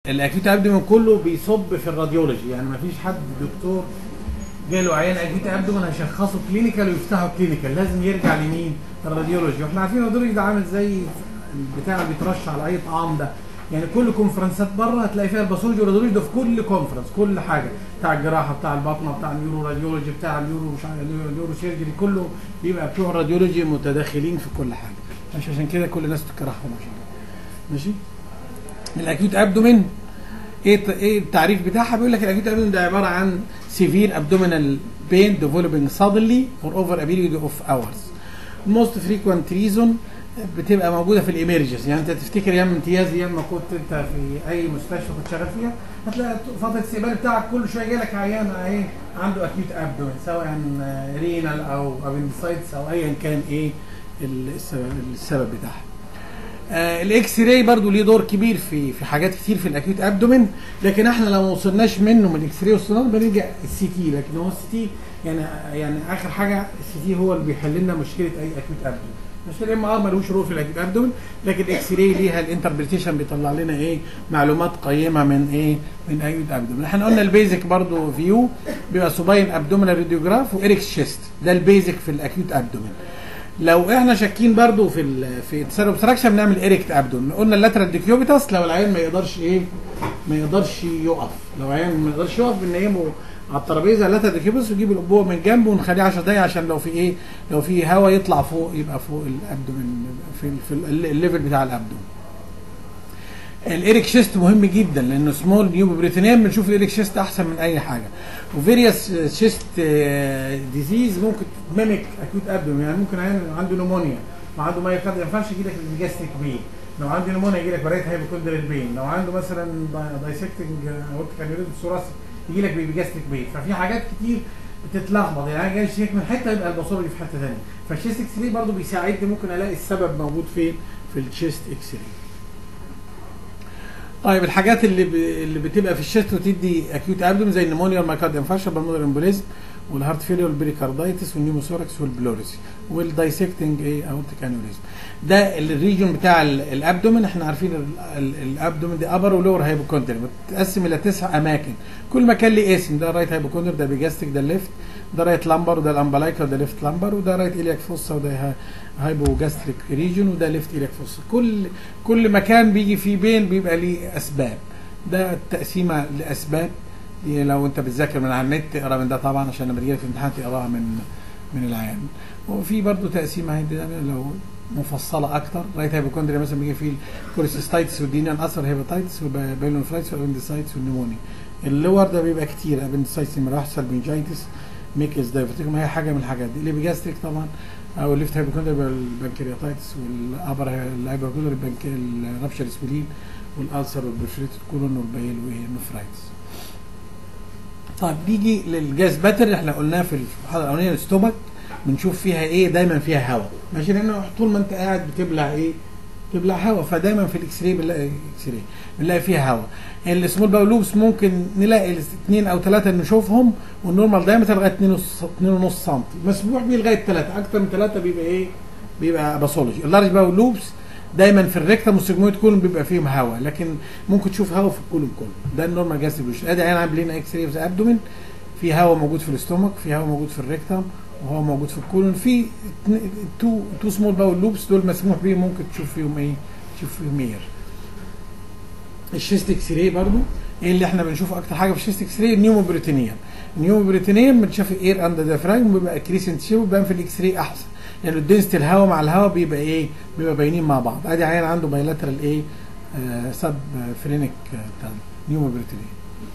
الاكيوت ابدومين كله بيصب في الراديولوجي يعني ما فيش حد دكتور جاله عيان اكيوت ابدومين هيشخصه كلينيكال ويفتحه كلينيكال لازم يرجع لمين؟ الراديولوجي واحنا عارفين الراديولوجي ده عامل زي البتاع اللي بيترش على اي طعام ده يعني كل كونفرنسات بره هتلاقي فيها الباثولوجي والراديولوجي ده في كل كونفرنس كل حاجه بتاع الجراحه بتاع البطنه بتاع النيورو راديولوجي بتاع اليورو مش عارف اليورو سيرجري كله بيبقى بتوع الراديولوجي متداخلين في كل حاجه مش عشان كده كل الناس بتكرههم عشان كده ماشي الاكيوت ابدومين ايه ايه التعريف بتاعها بيقول لك الاكيوت ابدومين ده عباره عن سيفير ابدومينال بين developing suddenly for over a period of hours most frequent reason بتبقى موجوده في الاميرجنس يعني انت تفتكر ايام امتياز ايام ما كنت انت في اي مستشفى كنت شغال فيها هتلاقي فتره الاستقبال بتاعك كل شويه جاي لك عيان ايه عنده اكيوت ابدومين سواء رينال او ابندسايتس او ايا كان ايه السبب, السبب بتاعها آه الاكس راي برضو ليه دور كبير في في حاجات كتير في الاكيوت ابدومين لكن احنا لو ما وصلناش منه من الاكس راي والسونار بنرجع السي تي لكن هو السي تي يعني يعني اخر حاجه السي تي هو اللي بيحل لنا مشكله اي اكيوت ابدومين مش الام ار ملوش رول في الاكيوت ابدومين لكن الاكس راي ليها الانتربريتيشن بيطلع لنا ايه معلومات قيمه من ايه من اكيوت ابدومين احنا قلنا البيزك برضو فيو بيبقى سوباين ابدومينال راديوجراف واريكس شيست ده البيزك في الاكيوت ابدومين لو احنا شاكين برضو في ال في السيروبستراكشن بنعمل اريكت ابدون قلنا اللاترال ديكيوبيتاس لو العيان ما يقدرش ايه ما يقدرش يقف لو العيان ما يقدرش يقف بننيمه على الترابيزه اللاترال ديكيوبيتاس ونجيب الابوه من جنبه ونخليه 10 دقايق عشان لو في ايه لو في هواء يطلع فوق يبقى فوق الابدومين في, في الليفل بتاع الابدومين الاريك شيست مهم جدا لانه سمول نيوب بريتينيم بنشوف الاريك شيست احسن من اي حاجه وفيريوس شيست ديزيز ممكن تميمك اكيوت ابدوم يعني ممكن عيان عنده نمونيا وعنده ما يقدر ما ينفعش يجي لك الجاستريك بين لو عنده نمونيا يجي لك برايت هايبوكوندرال بين لو عنده مثلا دايسكتنج اورتيك انيوريزم ثوراسيك يجي لك بيجاستريك بين ففي حاجات كتير بتتلخبط يعني جاي شيك من حته يبقى الباثولوجي في حته ثانيه فالشيست اكس راي برضه بيساعدني ممكن الاقي السبب موجود فين في الشيست اكس راي طيب الحاجات اللي ب... اللي بتبقى في الشيست وتدي اكيوت ابدوم زي النمونيا والمايكارد انفارشن بالمودر امبوليزم والهارت فيلير والبريكاردايتس والنيوموثوركس والبلوريسي والدايسكتنج ايه اورتيك انيوريزم ده الريجون بتاع الابدومين احنا عارفين الابدومين دي ابر ولور هايبوكوندري متقسم الى تسع اماكن كل مكان ليه اسم ده رايت هايبوكوندري ده بيجاستيك ده ليفت ده رايت لامبر وده الامبلايكا وده ليفت لامبر وده رايت الياك فوسا وده هايبوجاستريك ريجون وده ليفت الياك فوسا كل كل مكان بيجي فيه بين بيبقى ليه اسباب ده التقسيمه لاسباب دي لو انت بتذاكر من على النت اقرا من ده طبعا عشان لما تجيلك في الامتحان تقراها من من العيان وفي برضه تقسيمه لو مفصله اكتر رايت هايبوكوندريا مثلا بيجي فيه الكوليسيستايتس والدينيان اثر هيباتايتس والبايلونفرايتس والابندسايتس والنمونيا اللور ده بيبقى كتير ابندسايتس نمره واحد سالبنجايتس ميكس دايفرتيكوم هي حاجه من الحاجات دي الليبيجاستريك طبعا او الليفت هايبوكوندريا البنكرياتايتس والابر الهايبوكوندريا الرابشر سبلين والالسر والبرفريتد كولون والبايل والنفرايتس طيب نيجي للجاز باتر احنا قلناه في المحاضره الاولانيه الاستومك بنشوف فيها ايه دايما فيها هواء ماشي لان طول ما انت قاعد بتبلع ايه بتبلع هواء فدايما في الاكس راي بنلاقي اكس راي بنلاقي فيها هواء السمول باول لوبس ممكن نلاقي اثنين او ثلاثه نشوفهم والنورمال دايمتر لغايه 2 2.5 سم مسموح بيه لغايه ثلاثه اكثر من ثلاثه بيبقى ايه بيبقى باثولوجي اللارج باول لوبس دايما في الريكتم والسيجمويد كولون بيبقى فيهم هواء لكن ممكن تشوف هواء في الكولون كله ده النورمال جاز ديفلوشن ادي عين عاملين اكس راي في ابدومين في هواء موجود في الاستومك في هواء موجود في الريكتم وهو موجود في الكولون في تو تو سمول باول لوبس دول مسموح بيهم ممكن تشوف فيهم ايه تشوف فيهم اير الشيست اكس راي برضو ايه اللي احنا بنشوفه اكتر حاجه في الشيست اكس راي النيومو بريتينيوم النيومو بريتينيوم بنشوف اير اندر ديافراجم بيبقى كريسنت شيب وبيبان في الاكس راي احسن لان يعني دنسة الهواء مع الهواء بيبقى ايه بيبقى باينين مع بعض ادي عيان عنده بايلاترال ايه آه سب فرينك آه نيومو بريتينيوم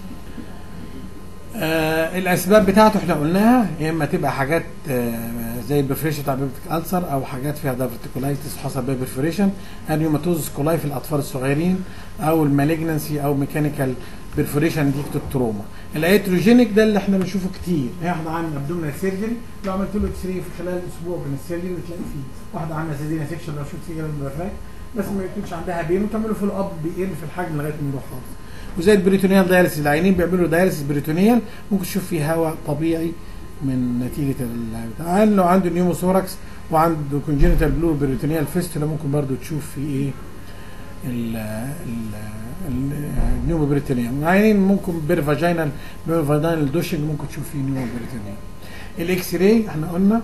آه الاسباب بتاعته احنا قلناها يا اما تبقى حاجات آه زي البرفريشن بتاع بيبتيك السر او حاجات فيها دايفرتيكولايتس حصل بيها برفريشن انيوماتوزس كولاي في الاطفال الصغيرين او المالجنسي او ميكانيكال برفوريشن دي التروما الايتروجينيك ده اللي احنا بنشوفه كتير هي واحده عامله ابدومينال سيرجري لو عملت له اكس في خلال اسبوع من السيرجري بتلاقي فيه واحده عامله سيزينا سيكشن لو شفت سيجاره من بس ما يكونش عندها بين وتعمله في الاب بيقل في الحجم لغايه ما يروح خالص وزي البريتونيال دايلسيس العيانين بيعملوا دايلسيس بريتونيال ممكن تشوف فيه هواء طبيعي من نتيجه العيان لو عنده نيوموثوركس وعنده كونجينيتال بلو بريتونيال فيستولا ممكن برضو تشوف فيه ايه ال ال النيومو بريتانيوم عينين ممكن بير فاجينال بير فاجينال دوشنج ممكن تشوف فيه نيومو بريتانيوم الاكس راي احنا قلنا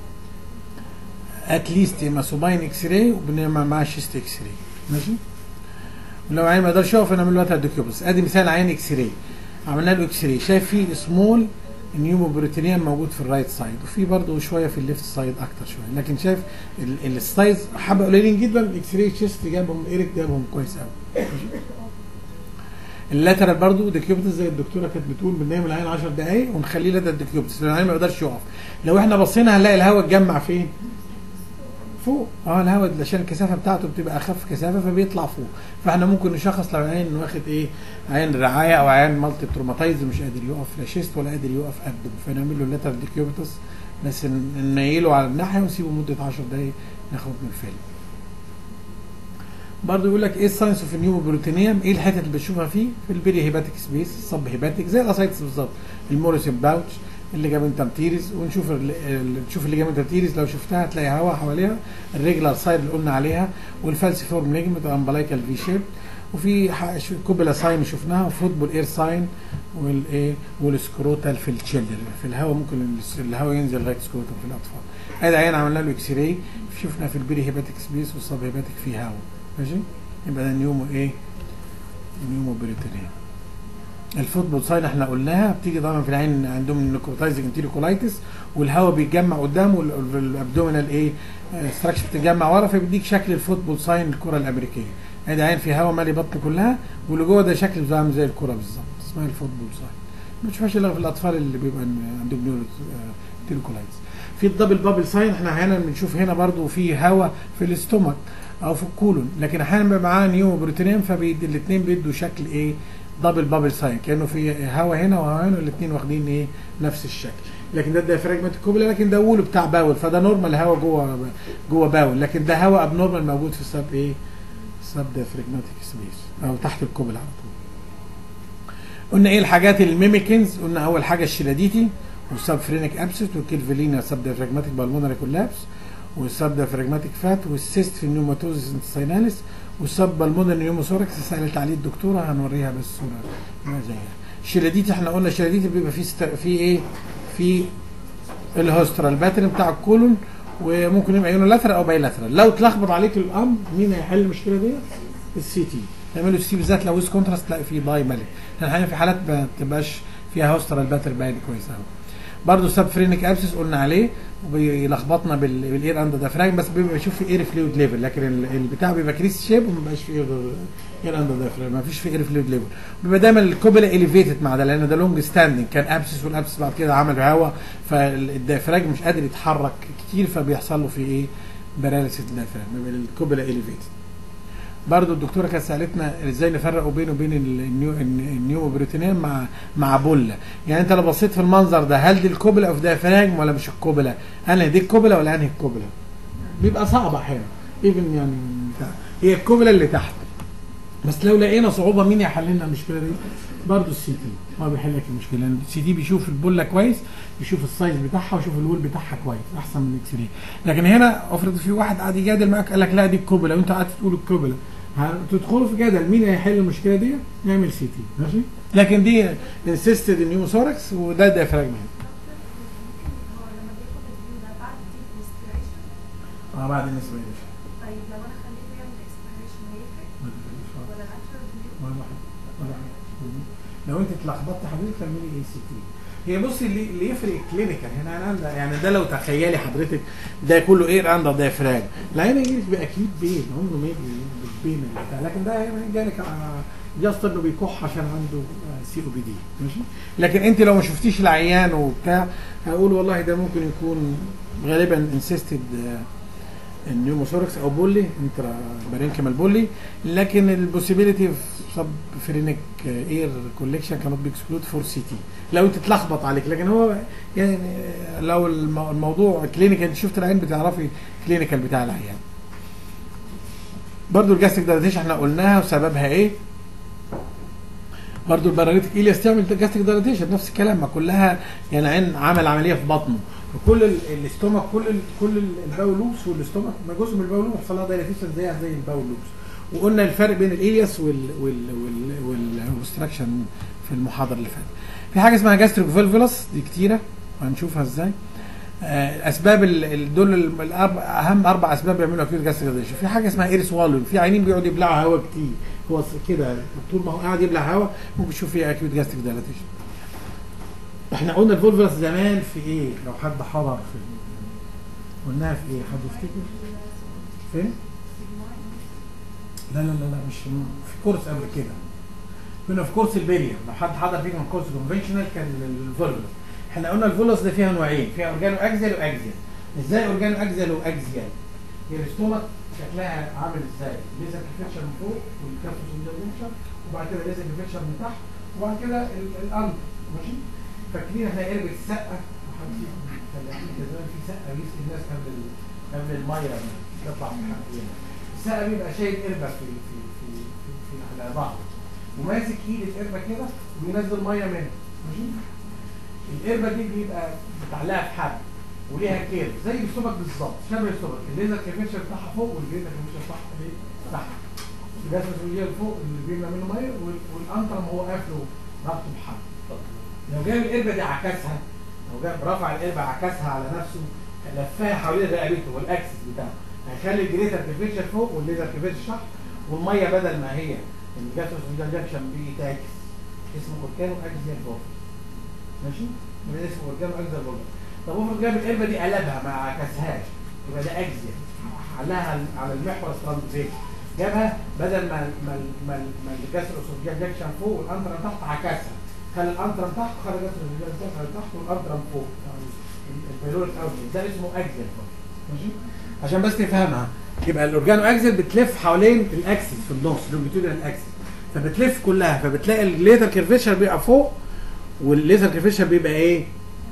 اتليست يا سوباين اكس راي وبنعمل معاه شيست اكس راي ماشي ولو عين ما يقدرش يقف نعمل له الدوكيوبس ادي مثال عين اكس راي عملنا له اكس راي شايف فيه سمول نيومو بروتينيوم موجود في الرايت سايد وفي برضه شويه في الليفت سايد اكتر شويه لكن شايف ال- السايز حبه قليلين جدا الاكس راي تشيست جابهم ايريك جابهم كويس قوي اللاترال برضه ديكيوبتس زي الدكتوره كانت بتقول بننام العين 10 دقائق ونخليه لدى الديكيوبتس لان العين ما يقدرش يقف لو احنا بصينا هنلاقي الهواء اتجمع فين؟ فوق اه الهواء عشان الكثافه بتاعته بتبقى اخف كثافه فبيطلع فوق فاحنا ممكن نشخص لو العين واخد ايه عين رعايه او عين مالتي تروماتايز مش قادر يقف لا شيست ولا قادر يقف ابدو فنعمل له لاترال ديكيوبتس بس ن- ننيله على الناحيه ونسيبه مده 10 دقائق ناخد من الفيلم برضه يقول لك ايه الساينس اوف النيومو بروتينيوم ايه الحتت اللي بتشوفها فيه في البيري هيباتيك سبيس السب هيباتيك زي الاسايتس بالظبط الموريسون باوتش الليجامنتال تيريز ونشوف ال- ال- نشوف الليجامنتال تيريز لو شفتها هتلاقي هواء حواليها الريجلر سايد اللي قلنا عليها والفالسيفورم ليجمنت امبلايكال في شيب وفي ح- ش- كوبيلا ساين شفناها وفوتبول اير ساين والايه والسكروتال في التشيلدر في الهواء ممكن الس- الهواء ينزل لغايه سكروتال في الاطفال ادي عين عملنا له اكس راي شفنا في البيري هيباتيك سبيس والسب هيباتيك فيه هواء ماشي يبقى ده نيومو ايه نيومو بريتينيا الفوتبول ساين احنا قلناها بتيجي طبعا في العين عندهم النيكوتايزنج انتيريكولايتس والهواء بيتجمع قدام والابدومينال ايه ستراكشر بتتجمع ورا فبيديك شكل الفوتبول ساين الكره الامريكيه ادي عين في هواء مالي بطن كلها واللي جوه ده شكل زي زي الكره بالظبط اسمها الفوتبول ساين ما بتشوفهاش الا في الاطفال اللي بيبقى عندهم نيورو انتيريكولايتس في الدبل بابل ساين احنا احيانا بنشوف هنا برضو في هواء في الاستومك او في الكولون لكن احيانا بيبقى معاه نيومو بروتينيم فبيدي الاثنين بيدوا شكل ايه دبل بابل ساين كانه في هوا هنا وهوا هنا الاثنين واخدين ايه نفس الشكل لكن ده الديافراجمات الكوبلا لكن ده وول بتاع باول فده نورمال هوا جوه جوه باول لكن ده هوا اب نورمال موجود في السب ايه سب ديافراجماتيك سبيس او تحت الكوبلا على طول قلنا ايه الحاجات الميميكنز قلنا اول حاجه الشيلاديتي والسب فرينيك ابسس والكيلفيلينا سب ديافراجماتيك بالمونري كولابس والسب ديافراجماتيك فات والسيست في النيوماتوزيس انتستيناليس والسب بالمونري نيوموثوركس سالت عليه الدكتوره هنوريها بس صوره ما زيها الشيلاديتي احنا قلنا الشيلاديتي بيبقى فيه ست... فيه ايه في الهوسترال باترن بتاع الكولون وممكن يبقى يونولاترال او بايلاترال لو اتلخبط عليك الامر مين هيحل المشكله دي السي تي تعملوا السي بالذات لو ويز كونتراست تلاقي فيه باي مالي لان احيانا في حالات ما بتبقاش فيها هوسترال باتر باين كويس قوي برضه سب فرينيك ابسس قلنا عليه وبيلخبطنا بال- بالاير اندر دافراجم بس بيبقى بيشوف في اير فلويد ليفل لكن ال- البتاع بيبقى كريس شيب وما بيبقاش في اير اير اندر دافراجم ما فيش في اير فلويد ليفل بيبقى دايما الكوبلا اليفيتد مع ده لان ده لونج ستاندنج كان ابسس والابسس بعد كده عمل هواء فالدافراجم مش قادر يتحرك كتير فبيحصل له في ايه باراليسيس الدافراجم بيبقى الكوبلا اليفيتد برضو الدكتوره كانت سالتنا ازاي نفرق بينه وبين النيو النيو بروتينين مع مع بولا يعني انت لو بصيت في المنظر ده هل دي الكوبلا اوف ديافراجم ولا مش الكوبلا انا دي الكوبلا ولا انهي الكوبلا بيبقى صعب احيانا ايفن يعني بتاع. هي الكوبلا اللي تحت بس لو لقينا صعوبه مين يحل لنا المشكله دي برضه السي تي هو بيحل لك المشكله لان السي تي بيشوف البوله كويس بيشوف السايز بتاعها ويشوف الول بتاعها كويس احسن من الاكس راي لكن هنا افرض في واحد قاعد يجادل معاك قال لك لا دي الكوبلا وانت قاعد تقول الكوبلا هتدخلوا في جدل مين هيحل المشكله دي نعمل سي تي ماشي لكن دي انسيستد نيوموثوركس وده ديافراجم هو لما بياخد الفيو ده بعد ديب ريسبيريشن اه بعد النسبه دي طيب لو انا خليته يعمل اكسبيريشن هيفرق ولا الاتشر فيو لو انت اتلخبطت حضرتك تعملي اي سي تي هي بصي اللي, اللي يفرق كلينيكال هنا انا عندي- يعني ده لو تخيلي حضرتك ده كله اير عندها ديافراج العين يجي لك باكيد بين عمره ما يجي بالبين اللي بتاع لكن ده يعني جالك جاست انه بيكح عشان عنده سي او بي دي ماشي لكن انت لو ما شفتيش العيان وبتاع هقول والله ده ممكن يكون غالبا انسيستد النيوموثوركس او بولي انترا بارينكيمال بولي لكن البوسيبيليتي سب فرينيك اير كوليكشن كانت بيكسكلود فور سي تي لو انت تلخبط عليك لكن هو يعني لو المو- الموضوع كلينيكال انت شفت العين بتعرفي كلينيكال بتاع العيان برضو الجاستيك دايلاتيشن احنا قلناها وسببها ايه برضو الباراليتيك إلياس تعمل جاستيك دايلاتيشن نفس الكلام ما كلها يعني عين عمل عمليه في بطنه وكل ال- الاستومك كل ال كل ال- الباولوبس والاستومك ما جزء من الباولوبس حصل لها دايلاتيشن زيها زي الباولوبس وقلنا الفرق بين الالياس وال وال وال والاوبستراكشن في المحاضره اللي فاتت في حاجه اسمها جاستريك فولفولس دي كتيره وهنشوفها ازاي آه، اسباب ال- ال- دول ال- الأربع اهم اربع اسباب بيعملوا اكيوت جاستريك دايليشن في حاجه اسمها ايريس والون في عينين بيقعدوا يبلعوا هواء كتير هو س- كده طول ما هو قاعد يبلع هواء ممكن تشوف فيه اكيوت جاستريك دايليشن احنا قلنا الفولفولس زمان في ايه لو حد حضر في قلناها في ايه حد يفتكر فين لا لا لا لا مش في كورس قبل كده كنا في كورس البريا لو حد حضر فيكم كورس كونفنشنال كان الفولفولس احنا قلنا الفولس ده فيها نوعين فيها اورجانو اكزيال واكزيال ازاي اورجانو اكزيال واكزيال هي الاستومك شكلها عامل ازاي ليزر كفيكشر من فوق والكابسوس من وبعد كده ليزر كفيكشر من تحت وبعد كده ال- القلب ماشي فاكرين احنا قرب السقه حد فيكم فلاحين كده زمان في سقه بيسقي الناس قبل ال- قبل الميه ما تطلع من حقنا السقه بيبقى شايل قربه في في في في, في على بعض وماسك ايد القربه كده وينزل ميه منها ماشي القربه دي بيبقى متعلقه في حبل وليها كير زي السمك بالظبط شبه السمك الليزر كيفيشر بتاعها فوق والجريزر كيفيشر بتاعها ايه تحت الجسم اللي فوق اللي بيملى منه ميه وال- والانترم هو قافله ربطه بحبل لو جاب القربه دي عكسها لو جاب رفع القربه عكسها على نفسه لفها حوالين رقبته والاكسس بتاعه هيخلي الجريتر كيفيشر فوق والليزر كيفيشر تحت والميه بدل ما هي الجاسوس جنكشن بيتعكس اسمه اوركانو اكزيال فولف ماشي يبقى ده اسمه اوركانو اكزيال فولف طب افرض جاب القربه دي قلبها ما عكسهاش يبقى ده اكزيال علها على المحور ستراندفيك جابها بدل ما ما ما ما الجاسوس جنكشن فوق والانترم تحت عكسها خلي الانترم تحت خلي الجاسوس جنكشن تحت والانترم فوق البيرول اوتلت ده اسمه اكزيال فولف ماشي عشان بس تفهمها يبقى الاورجانو اكزل بتلف حوالين الاكسس في النص لونجيتودينال اكسس فبتلف كلها فبتلاقي الليزر كيرفيشر بيبقى فوق والليزر كيرفيشر بيبقى ايه؟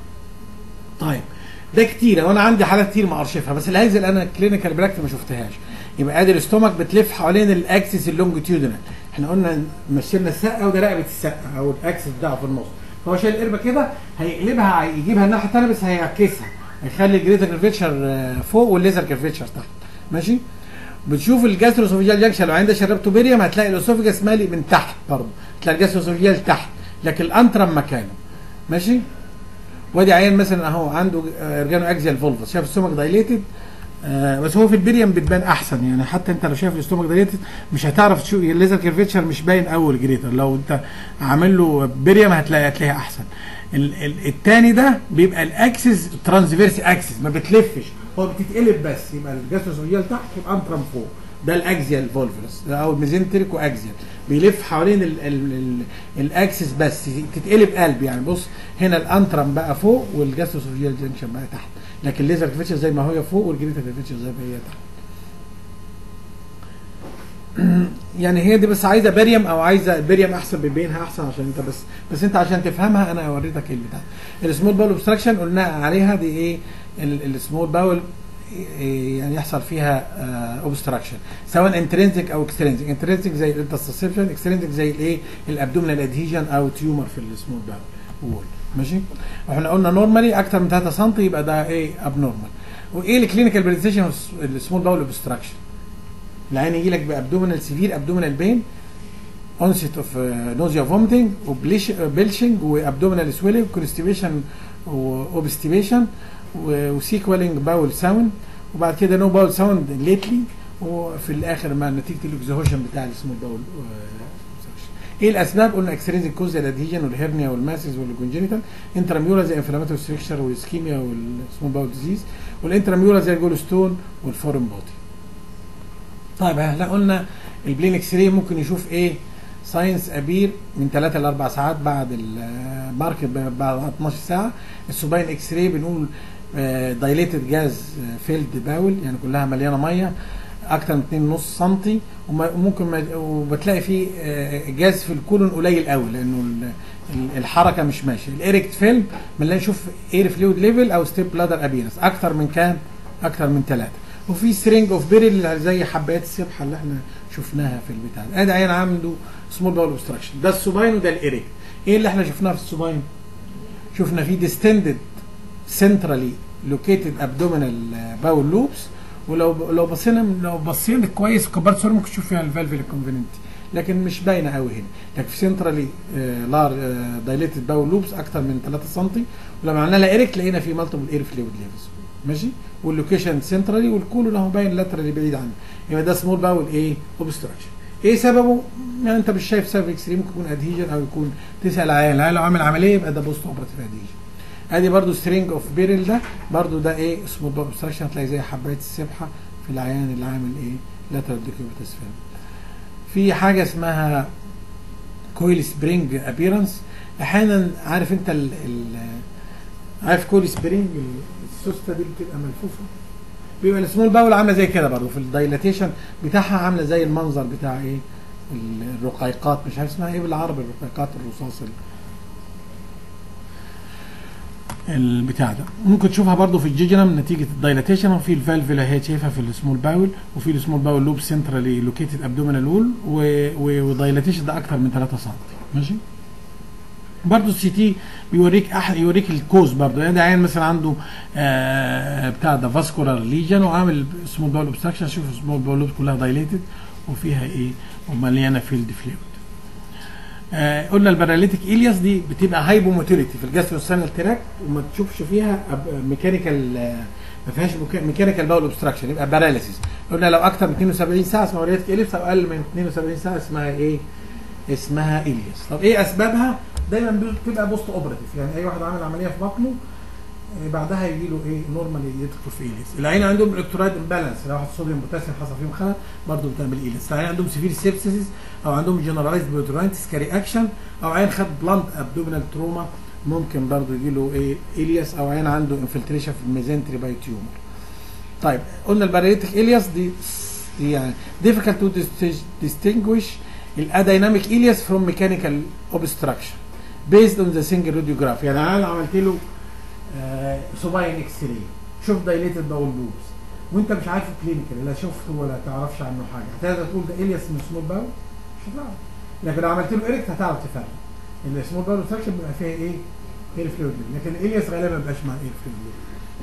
طيب ده كتير وانا عندي حالات كتير ما ارشفها بس الهيزل انا كلينيكال براكت ما شفتهاش يبقى ادي الاستومك بتلف حوالين الاكسس اللونجيتودينال احنا قلنا مشينا السقه وده رقبه السقه او الاكسس بتاعه في النص فهو شايل القربه كده هيقلبها يجيبها الناحيه الثانيه بس هيعكسها هيخلي الجريتر كيرفيتشر فوق والليزر كيرفيتشر تحت ماشي بتشوف الجاستروسوفيجيال جانكشن لو عندها شربته بيريم هتلاقي الاسوفيجاس مالي من تحت برضه تلاقي الجاستروسوفيجيال تحت لكن الانترم مكانه ماشي وادي عيان مثلا اهو عنده ارجانو اكزيال فولفس شايف السtomach دايليتد آه بس هو في البريم بتبان احسن يعني حتى انت لو شايف الاستومك دايليتد مش هتعرف تشوف الليزر كيرفيتشر مش باين اول جريتر لو انت عامل له بريم هتلاقي هتلاقيها احسن ال ال التاني ده بيبقى الاكسس ترانسفيرس اكسس ما بتلفش هو بتتقلب بس يبقى الجاستروسوفيال تحت والانترم فوق ده الاكزيال فولفلس او الميزنتريك واكزيال بيلف حوالين ال ال ال الاكسس بس تتقلب قلب يعني بص هنا الانترم بقى فوق والجاستروسوفيال جنكشن بقى تحت لكن الليزر كيرفيتشر زي ما هي فوق والجريتر كيرفيتشر زي ما هي تحت يعني هي دي بس عايزه بريم او عايزه بريم احسن بيبينها احسن عشان انت بس بس انت عشان تفهمها انا وريتك ايه البتاع السمول باول اوبستراكشن قلنا عليها دي ايه السمول باول يعني يحصل فيها اوبستراكشن سواء انترنسك او اكسترنسك انترنسك زي الانترسبشن اكسترنسك زي الايه الابدومينال ادهيجن او تيومر في السمول باول وول ماشي احنا قلنا نورمالي اكتر من 3 سم يبقى ده ايه اب نورمال وايه الكلينيكال بريزنتيشن السمول باول اوبستراكشن العين يجي لك بابدومينال سيفير ابدومينال بين اونست اوف نوزيا فوميتنج وبلشنج وابدومينال سويلنج كونستيبيشن واوبستيبيشن وسيكوالينج باول ساوند وبعد كده نو باول ساوند ليتلي وفي الاخر مع نتيجه الاكزهوشن بتاع السمول باول ايه الاسباب قلنا اكسترينزيك كوز الادهيجن والهرنيا والماسز والكونجينيتال انتراميولا زي انفلاماتوري ستريكشر والاسكيميا والسمول باول ديزيز والانتراميولا زي الجولستون والفورن بودي طيب احنا قلنا البلين اكس راي ممكن يشوف ايه ساينس ابير من 3 ل 4 ساعات بعد الماركت بعد 12 ساعه السوباين اكس راي بنقول دايليتد جاز فيلد باول يعني كلها مليانه ميه اكتر من 2.5 سم وممكن وبتلاقي فيه جاز في الكولون قليل قوي لانه الحركه مش ماشيه الايركت فيلم بنلاقي نشوف اير فلويد ليفل او ستيب بلادر ابيرنس اكتر من كام اكتر من ثلاثه وفي سترينج اوف بيرل زي حبايات السبحه اللي احنا شفناها في البتاع ادي عين عنده سمول باول اوبستراكشن ده السوباين وده الايريك ايه اللي احنا شفناه في السوباين شفنا فيه ديستندد سنترالي لوكيتد ابدومينال باول لوبس ولو لو بصينا لو بصينا كويس وكبرت صوره ممكن تشوف فيها الفالف الكونفيننتي لكن مش باينه قوي هنا لكن في سنترالي لار دايليتد باول لوبس اكتر من 3 سم ولما عملنا لها ايريك لقينا في مالتيبل اير فلويد ليفلز ماشي واللوكيشن سنترالي والكولون اهو باين لاترالي بعيد عنه يبقى ده سمول باول ايه اوبستراكشن ايه سببه؟ يعني انت مش شايف سبب اكستريم ممكن يكون ادهيجن او يكون تسال عيان العيان لو عامل عمليه يبقى ده بوست اوبراتيف ادهيجن ادي برضو سترينج اوف بيرل ده برضو ده ايه سمول باول اوبستراكشن هتلاقي زي حبايه السبحه في العيان اللي عامل ايه لاترال ديكيوبيتس فيلم في حاجه اسمها كويل سبرينج ابيرنس احيانا عارف انت ال ال عارف كويل سبرينج السوسته دي بتبقى ملفوفه بيبقى السمول باول عامله زي كده برضه في الدايلاتيشن بتاعها عامله زي المنظر بتاع ايه الرقيقات مش عارف اسمها ايه بالعربي الرقيقات الرصاص ال- البتاع ده ممكن تشوفها برضو في الجيجنم نتيجه الدايلاتيشن وفي الفالف اللي هي شايفها في السمول باول وفي السمول باول لوب سنترالي لوكيتد ابدومينال وول ودايلاتيشن ده اكتر من 3 سم ماشي برضه السي تي بيوريك أح... يوريك الكوز برضه يعني ده عيان مثلا عنده آه بتاع ده فاسكولار ليجن وعامل سمول باول اوبستراكشن شوف السمول باول لوب كلها دايليتد وفيها ايه ومليانه فيلد فلويد آه قلنا الباراليتيك الياس دي بتبقى هايبوموتيليتي في الجاستروسانال تراك وما تشوفش فيها ميكانيكال ما فيهاش ميكانيكال باول اوبستراكشن يبقى باراليسيس قلنا لو اكتر من 72 ساعه اسمها باراليتيك الياس او اقل من 72 ساعه اسمها ايه؟ اسمها الياس طب ايه اسبابها؟ دايما بتبقى بوست اوبراتيف يعني اي واحد عامل عمليه في بطنه آه، بعدها يجي له ايه نورمالي يدخل في ايليس العين عندهم الكترولايت امبالانس لو واحد صوديوم بوتاسيوم حصل فيهم خلل برضه بتعمل ايليس العين عندهم سيفير سيبسيس او عندهم جنرالايزد بيوترانتس كاري اكشن او عين خد بلانت ابدومينال تروما ممكن برضه يجي له ايه الياس او عين عنده انفلتريشن في الميزنتري باي تيومر طيب قلنا الباراليتيك الياس دي دي يعني difficult to dis- distinguish الاديناميك الياس from mechanical obstruction based on the single radiograph يعني انا عملت له آه سوباين اكس راي شوف دايليتد باول لوبس وانت مش عارف كلينيكال لا شفته ولا تعرفش عنه حاجه هتقدر تقول ده الياس من سمول باول مش هتعرف لكن لو عملت له ايريكت هتعرف تفرق السمول باول اوبستراكشن بيبقى فيها ايه؟ اير فلويد لكن الالياس غالبا ما بيبقاش مع اير فلويد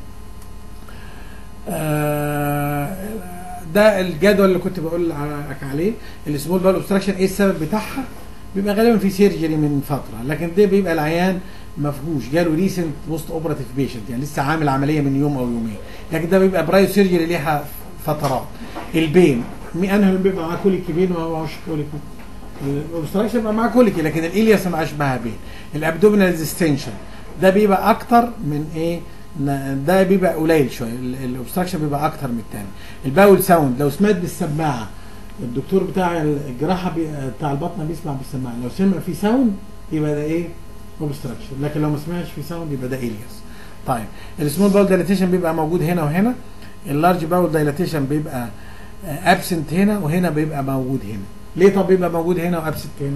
آه، ده الجدول اللي كنت بقول لك عليه السمول بال اوبستراكشن ايه السبب بتاعها بيبقى غالبا في سيرجري من فتره لكن ده بيبقى العيان ما فيهوش جاله ريسنت بوست اوبراتيف بيشنت يعني لسه عامل عمليه من يوم او يومين لكن ده بيبقى برايو سيرجري ليها فترات البين مين انهي اللي بيبقى معاه كوليكي بين وما معهوش كوليكي الاوبستراكشن بيبقى معاه كوليكي لكن الالياس ما معاش معاها بين الابدومينال ديستنشن ده بيبقى اكتر من ايه ن- ده بيبقى قليل شويه الاوبستراكشن بيبقى اكتر من الثاني الباول ساوند لو سمعت بالسماعه الدكتور بتاع الجراحه بي... بتاع البطنه بيسمع بالسماعه لو سمع في ساوند يبقى ده ايه اوبستراكشن لكن لو ما سمعش في ساوند يبقى ده الياس طيب السمول باول دايلاتيشن بيبقى موجود هنا وهنا اللارج باول دايلاتيشن بيبقى ابسنت هنا وهنا بيبقى موجود هنا ليه طب بيبقى موجود هنا وابسنت هنا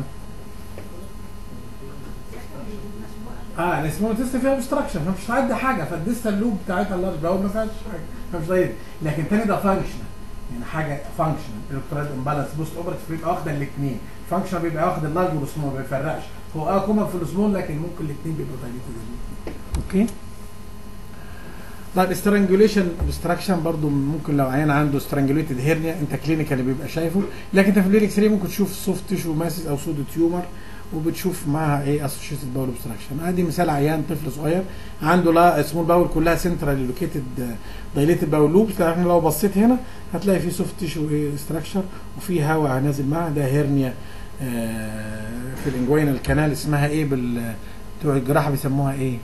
اه الاسمول تيست فيها اوبستراكشن فمش هتعدي حاجه فالديستال لوب بتاعتها اللارج باول ما فيهاش حاجه فمش ضايق لكن تاني ده فانكشنال يعني حاجه فانكشنال الكترال امبالانس بوست اوبرتيف بيبقى واخده الاثنين فانكشنال بيبقى واخد اللارج والسمول ما بيفرقش هو اه كومن في السمول لكن ممكن الاثنين بيبقوا دايليتد اوكي طيب استرانجوليشن اوبستراكشن برضو ممكن لو عيان عنده استرانجوليتد هيرنيا انت كلينيكال بيبقى شايفه لكن انت في الليل ري ممكن تشوف سوفت تيشو ماسس او سودو تيومر وبتشوف معاها ايه اسوشيتد باول اوبستراكشن ادي مثال عيان طفل صغير عنده لا سمول باول كلها سنترال لوكيتد دايليتد باول لوبس احنا لو بصيت هنا هتلاقي في سوفت تيشو ايه ستراكشر وفي هواء نازل معاه ده هيرنيا آه في الانجوينال كانال اسمها ايه بال بتوع الجراحه بيسموها ايه؟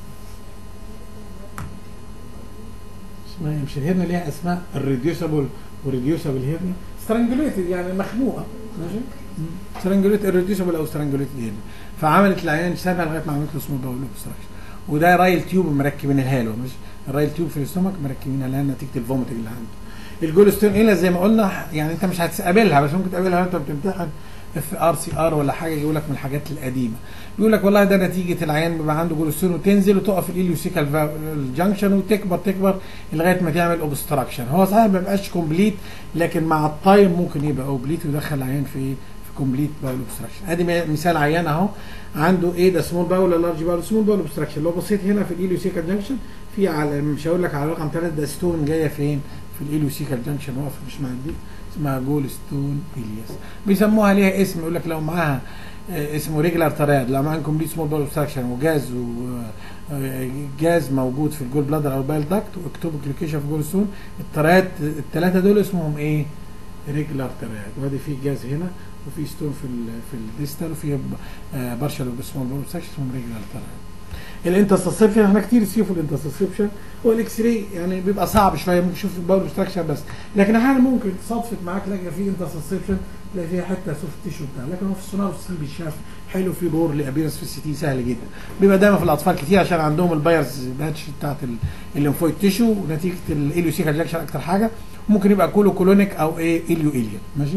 اسمها إيه؟ مش الهرنيا ليها اسماء الريديوسبل والريديوسبل هيرنيا سترانجوليتد يعني مخنوقه ماشي سترانجوليت الريديوسبل او سترانجوليتد هيرنيا فعملت العيان سابها لغايه ما عملت له سمول باول اوبستراكشن وده رايل تيوب مركبينها له مش الرايل تيوب في الاستومك مركبينها لها نتيجه الفوميتنج اللي عنده الجولستون ايه زي ما قلنا يعني انت مش هتقابلها بس ممكن تقابلها وانت بتمتحن اف ار سي ار ولا حاجه يقول لك من الحاجات القديمه يقول لك والله ده نتيجه العيان بيبقى عنده جلوستين وتنزل وتقف الاليوسيكال جانكشن وتكبر تكبر لغايه ما تعمل اوبستراكشن هو صحيح ما بيبقاش كومبليت لكن مع التايم ممكن يبقى اوبليت ويدخل العيان في ايه في كومبليت باول اوبستراكشن ادي مثال عيان اهو عنده ايه ده سمول باول ولا لارج باول سمول باول اوبستراكشن لو بصيت هنا في الاليوسيكال جانكشن في على مش هقول لك على رقم ثلاثه ده ستون جايه فين في الاليوسيكال جانكشن واقفه مش معديه اسمها جول ستون الياس بيسموها ليها اسم يقول لك لو معاها آه، اسمه ريجلر تراد لو معاها كومبليت سمول بول اوبستراكشن وجاز وجاز موجود في الجول بلادر او البايل داكت واكتوبك لوكيشن في جول ستون التراد الثلاثه دول اسمهم ايه؟ ريجلر تراد وادي في جاز هنا وفي ستون في ال في الديستال وفي بارشل سمول بول اوبستراكشن اسمهم ريجلر تراد الانترسبشن احنا كتير نشوف الانترسبشن والاكس راي يعني بيبقى صعب شويه ممكن تشوف الباول ستراكشر بس لكن احيانا ممكن صدفت معاك تلاقي في انترسبشن تلاقي فيها حته سوفت تيشو بتاع لكن هو في السونار والسي بيشاف حلو في دور لابيرس في السي تي سهل جدا بيبقى دايما في الاطفال كتير عشان عندهم البايرز باتش بتاعت ال- الليمفويد تيشو نتيجه الاليوسيكال جاكشن اكتر حاجه ممكن يبقى كولو كولونيك او ايه اليو اليان ماشي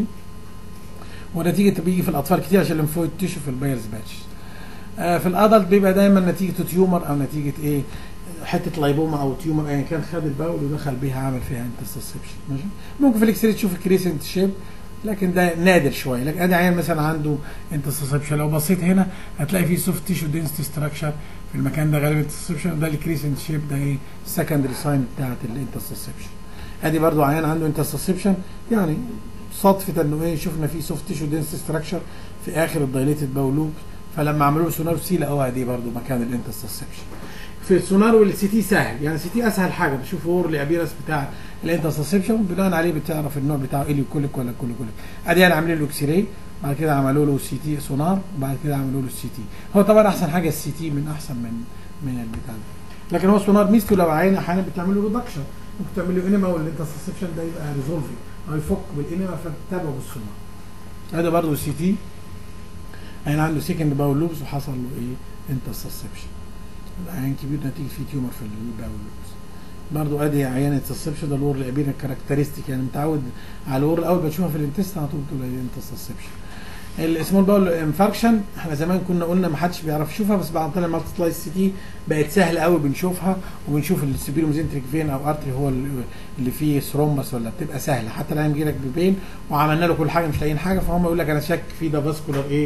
ونتيجه بيجي في الاطفال كتير عشان الليمفويد تيشو في البايرز باتش آه، في الادلت بيبقى دايما نتيجه تيومر او نتيجه ايه حته لايبوما او تيومر ايا كان خد الباول ودخل بيها عمل فيها انترسبشن ماشي ممكن في الاكس راي تشوف الكريسنت شيب لكن ده نادر شويه لكن ادي عيان مثلا عنده انترسبشن لو بصيت هنا هتلاقي فيه سوفت تيشو دنسيتي ستراكشر في المكان ده غالبا انترسبشن ده الكريسنت شيب ده ايه السكندري ساين بتاعت الانترسبشن ادي برضو عيان عنده انترسبشن يعني صدفه انه ايه شفنا فيه سوفت تيشو دنسيتي ستراكشر في اخر الدايليتد باولوب فلما عملوا له سونار سي لقوها دي برضو مكان الانترسبشن في السونار والسي تي سهل يعني السي تي اسهل حاجه بتشوف وور الابيرس بتاع الانترسبشن بناء عليه بتعرف النوع بتاعه اليو كوليك ولا كوليك كوليك ادي يعني عاملين له اكس راي بعد كده عملوا له سي تي سونار وبعد كده عملوا له السي تي هو طبعا احسن حاجه السي تي من احسن من من البتاع ده لكن هو السونار ميزته لو عين احيانا بتعمل له ريدكشن ممكن تعمل له انما والانترسبشن ده يبقى ريزولفنج او يفك بالانما فتتابعه بالسونار هذا برضه السي تي عين عنده سيكند باول لوبس وحصل له ايه انترسبشن عيان كبير نتيجه فيه تيومر في الباول لوبس برضه ادي عيان انترسبشن ده الور الابير كاركترستيك يعني متعود على الور الاول بتشوفها في الانتست على طول تقول انترسبشن السمول باول انفاركشن احنا زمان كنا قلنا ما حدش بيعرف يشوفها بس بعد طلع مالتي سلايس سي تي بقت سهله قوي بنشوفها وبنشوف السبيروميزنتريك فين او ارتري هو اللي فيه ثرومبس ولا بتبقى سهله حتى العيان بيجي لك ببين وعملنا له كل حاجه مش لاقيين حاجه فهم يقول لك انا شاك في ده فاسكولار ايه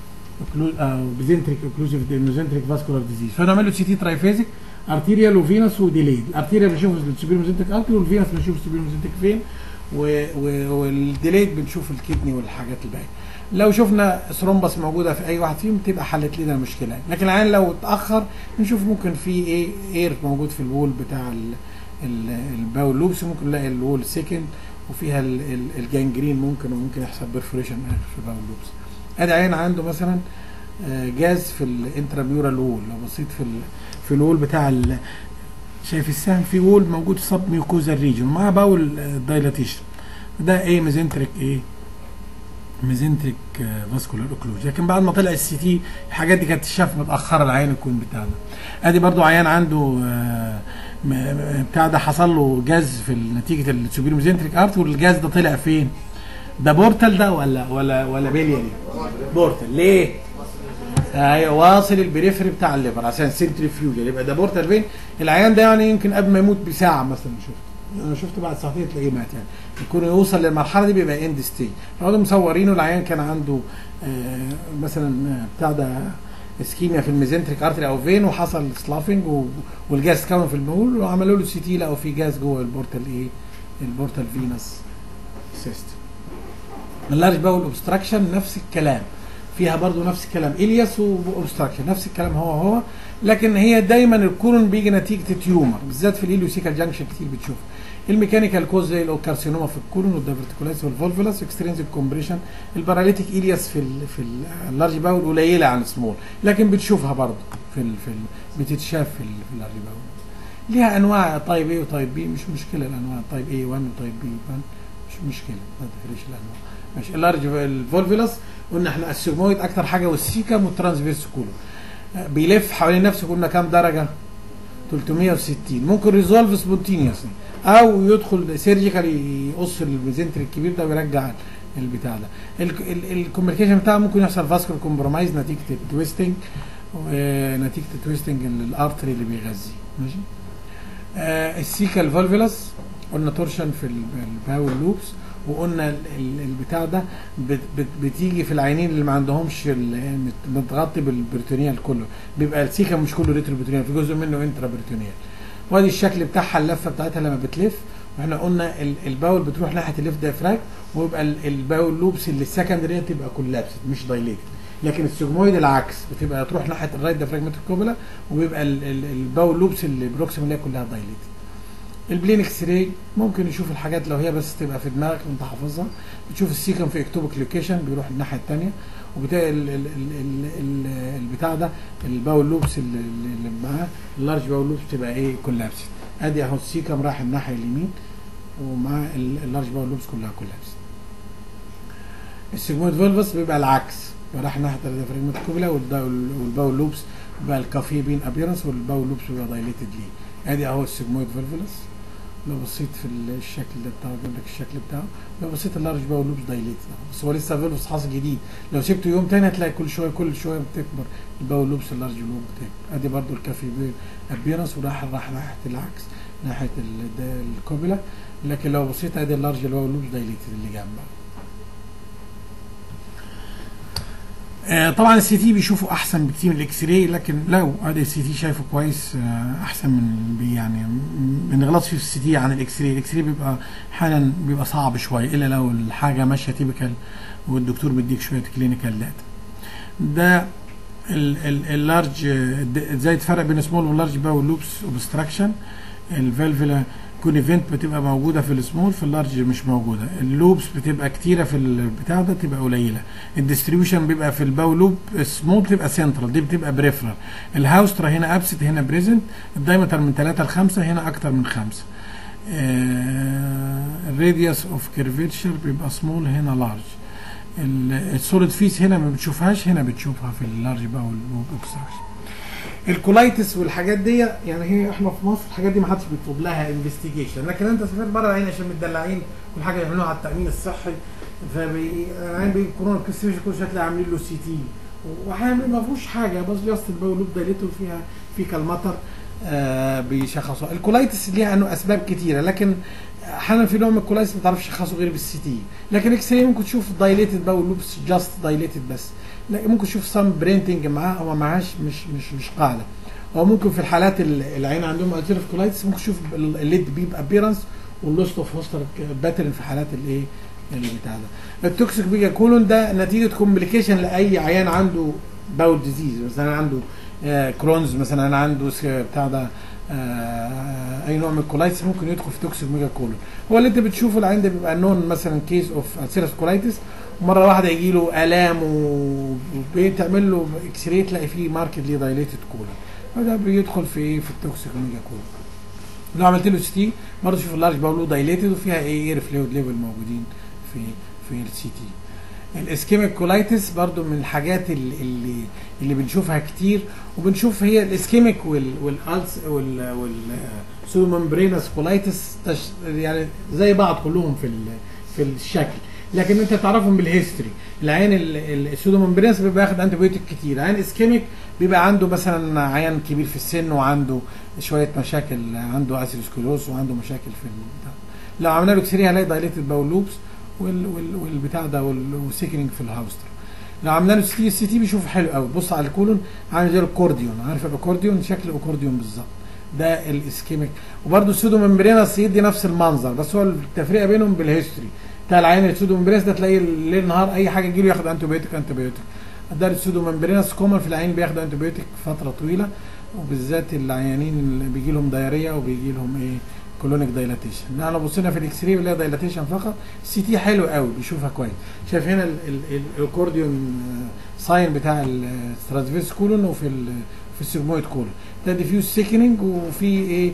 بيزنتريك اوكلوزيف ميزنتريك فاسكولار ديزيز فنعمل له سي تي ترايفيزيك ارتيريال وفينس وديليد الارتيريال بنشوف السبيروميزنتريك ارتري والفينس بنشوف السبيروميزنتريك فين و- و- والديليد بنشوف الكدني والحاجات الباقيه لو شفنا ثرومبس موجوده في اي واحد فيهم تبقى حلت لنا المشكله لكن العين لو اتاخر نشوف ممكن في ايه اير موجود في الوول بتاع ال- ال- الباول لوبس ممكن نلاقي الوول سيكند وفيها ال- ال- الجانجرين ممكن وممكن يحصل برفوريشن في الباول لوبس ادي عين عنده مثلا آه، جاز في الانتراميورال وول لو بصيت في ال في الوول بتاع ال شايف السهم في وول موجود سب ميوكوزال ريجن مع باول دايلاتيشن ده ايه ميزنتريك ايه ميزنتريك فاسكولار اوكلوج لكن بعد ما طلع السي تي الحاجات دي كانت تشاف متاخره العين يكون بتاعنا ادي برضو عيان عنده آه، م- م- بتاع ده حصل له جاز في نتيجه السوبير ميزنتريك ارت والجاز ده طلع فين؟ ده بورتال ده ولا ولا ولا بيلياري؟ بورتال ليه؟ ايوه واصل البريفري بتاع الليفر عشان سنتريفيوجل يبقى ده بورتال فين العيان ده يعني يمكن قبل ما يموت بساعه مثلا شفت انا شفت بعد ساعتين تلاقيه مات يعني يكون يوصل للمرحله دي بيبقى اند ستي فقعدوا مصورينه العيان كان عنده آه مثلا آه، بتاع ده اسكيميا في الميزنتريك ارتري او فين وحصل سلافنج و- والجاز كون في المول وعملوا له سي تي لقوا في جاز جوه البورتال ايه البورتال فينس سيستم اللارج باول اوبستراكشن نفس الكلام فيها برضو نفس الكلام الياس واوبستراكشن نفس الكلام هو هو لكن هي دايما الكولون بيجي نتيجه تيومر بالذات في الاليوسيكال جانكشن كتير بتشوف الميكانيكال كوز زي الكارسينوما في الكولون والدايفرتيكولايتس والفولفولاس اكسترينزيك كومبريشن الباراليتيك الياس في ال في اللارج باول قليله عن السمول لكن بتشوفها برضو في ال في ال بتتشاف في, ال في اللارج باول ليها انواع تايب اي وتايب بي مش مشكله الانواع تايب اي 1 وتايب بي 1 مش مشكله ما تفرقش الانواع ماشي اللارج الفولفيلاس قلنا احنا السيجمويد اكتر حاجه والسيكم والترانسفيرس كولون بيلف حوالين نفسه قلنا كام درجه 360 ممكن ريزولف سبونتينيوسلي او يدخل سيرجيكال يقص الميزنتري الكبير ده ويرجع البتاع ده الكوميونيكيشن بتاعه ممكن يحصل فاسكولار كومبرومايز نتيجه التويستنج ونتيجه التويستنج الارتري اللي بيغذي ماشي آه السيكال فولفيلاس قلنا تورشن في الباول لوبس وقلنا ال- ال- البتاع ده بت- بت- بتيجي في العينين اللي ما عندهمش ال- مت- متغطي بالبريتونيال كله بيبقى السيكا مش كله ريترو بريتونيال في جزء منه انترا بريتونيال وادي الشكل بتاعها اللفه بتاعتها لما بتلف احنا قلنا ال- الباول بتروح ناحيه الليفت دايفراج ويبقى ال- الباول لوبس اللي السكندري تبقى كولابس مش دايليتد لكن السيجمويد العكس بتبقى تروح ناحيه الرايت دايفراجماتيك كوبلا ويبقى ال- ال- الباول لوبس اللي بروكسيم اللي هي كلها دايليتد البلين اكس راي ممكن نشوف الحاجات لو هي بس تبقى في دماغك وانت حافظها بتشوف السيكم في اكتوبك لوكيشن بيروح الناحيه الثانيه وبتاع ال- ال- ال- ال- ال- البتاع ده الباول لوبس اللي, اللي معاه اللارج باول لوبس تبقى ايه كولابس ادي اهو السيكم راح الناحيه اليمين ومع ال- اللارج باول لوبس كلها كولابس السيجمويد فولفس بيبقى العكس بيبقى راح ناحيه الديافراجمات كوبلا والباول لوبس بيبقى الكافي بين ابيرنس والباول لوبس بيبقى دايليتد ليه ادي اهو السيجمويد فولفلس لو بصيت في الشكل ده بتاعه جاب لك الشكل بتاعه لو بصيت اللارج باول لوبس دايليتد بس هو لسه فولفس حاصل جديد لو سبته يوم تاني هتلاقي كل شويه كل شويه بتكبر الباول لوبس اللارج لوب بتكبر ادي برضو الكافي بين ابيرنس وراح راح ناحيه العكس ناحيه ال- ده الكوبلا لكن لو بصيت ادي اللارج باول لوبس دايليتد اللي جنبها آه، طبعا السي تي بيشوفوا احسن بكتير من الاكس راي لكن لو ادي السي تي شايفه كويس آه، احسن من بي- يعني م- ما نغلطش في السي تي عن الاكس راي الاكس راي بيبقى احيانا بيبقى صعب شويه الا لو الحاجه ماشيه تيبيكال والدكتور مديك شويه كلينيكال داتا ده ال- ال- اللارج آه، د- ازاي تفرق بين سمول واللارج باول لوبس اوبستراكشن الفالفولا كون ايفنت بتبقى موجوده في السمول في اللارج مش موجوده اللوبس بتبقى كتيره في البتاع ده تبقى قليله الديستريبيوشن بيبقى في الباول لوب السمول بتبقى سنترال دي بتبقى بريفرال الهاوسترا هنا ابسط هنا بريزنت الدايمتر من 3 ل 5 هنا اكتر من 5 الراديوس اوف كيرفيتشر بيبقى سمول هنا لارج السوليد فيس هنا ما بتشوفهاش هنا بتشوفها في اللارج باول لوب اوبستراكشن الكولايتس والحاجات دي يعني هي احنا في مصر الحاجات دي ما حدش بيطلب لها انفستيجيشن لكن انت سافرت بره العين عشان متدلعين كل حاجه يعملوها على التامين الصحي فبي العين بيجي كورونا كونستيبيشن كل شويه تلاقي عاملين له سي تي واحيانا ما فيهوش حاجه بس جاست الباول لوب دايلته فيها في كالمطر آه بيشخصوها الكولايتس ليها انه اسباب كتيره لكن احيانا في نوع من الكولايتس ما تعرفش تشخصه غير بالسي تي لكن اكس راي ممكن تشوف دايليتد باول لوبس جاست دايليتد بس لا ممكن تشوف سام برينتنج معاه هو معهاش مش مش مش قاعده او ممكن في الحالات ال- العين عندهم التيرف كولايتس ممكن تشوف الليد بيب ابيرنس واللوست اوف هوستر باترن في حالات الايه اللي بتاع ده التوكسيك بيجا كولون ده نتيجه كومبليكيشن لاي عيان عنده باول ديزيز مثلا عنده آه كرونز مثلا عنده س- بتاع ده آه اي نوع من الكولايتس ممكن يدخل في توكسيك ميجا كولون هو اللي انت بتشوفه العين ده بيبقى نون مثلا كيس اوف السيرس كولايتس مره واحده يجي له الام وبتعمل له اكس راي تلاقي فيه ماركت ليه دايليتد كولون فده بيدخل في ايه في التوكسيك ميجا كولون لو عملت له سي تي برضه شوف اللارج باولو دايليتد وفيها ايه اير فلويد ليفل موجودين في في السي تي الاسكيميك كولايتس برضو من الحاجات اللي اللي, اللي بنشوفها كتير وبنشوف هي الاسكيميك وال والالس وال والسوممبرينس كولايتس يعني زي بعض كلهم في ال- في الشكل لكن انت تعرفهم بالهيستوري العين السودوممبرينس بيبقى ياخد انتي بيوتيك كتير عين اسكيميك بيبقى عنده مثلا عيان كبير في السن وعنده شويه مشاكل عنده اسيروسكلوز وعنده مشاكل في البتاع. لو عملنا له اكسري هنلاقي دايليتد باول لوبس وال وال والبتاع ده وال- والسيكنينج في الهاوستر لو عملنا له سي تي السي تي بيشوف حلو قوي بص على الكولون عامل زي الاكورديون عارف الاكورديون شكل الاكورديون بالظبط ده الاسكيميك وبرده السودو ممبرينس يدي نفس المنظر بس هو التفرقه بينهم بالهيستوري بتاع العين السودو ممبرينس ده تلاقيه ليل نهار اي حاجه تجيله ياخد انتيبيوتيك انتيبيوتيك ده السودو ممبرينس كومن في العين بياخدوا انتيبيوتيك فتره طويله وبالذات العيانين اللي بيجي لهم دايريه وبيجي لهم ايه كولونيك دايلاتيشن لا لو بصينا في الاكس راي بنلاقي دايلاتيشن فقط السي تي حلو قوي بيشوفها كويس شايف هنا ال- ال- ال- الاكورديون ساين بتاع الستراتيفيس كولون وفي ال- في السيجمويد كولون ده ديفيوز سيكنينج وفي ايه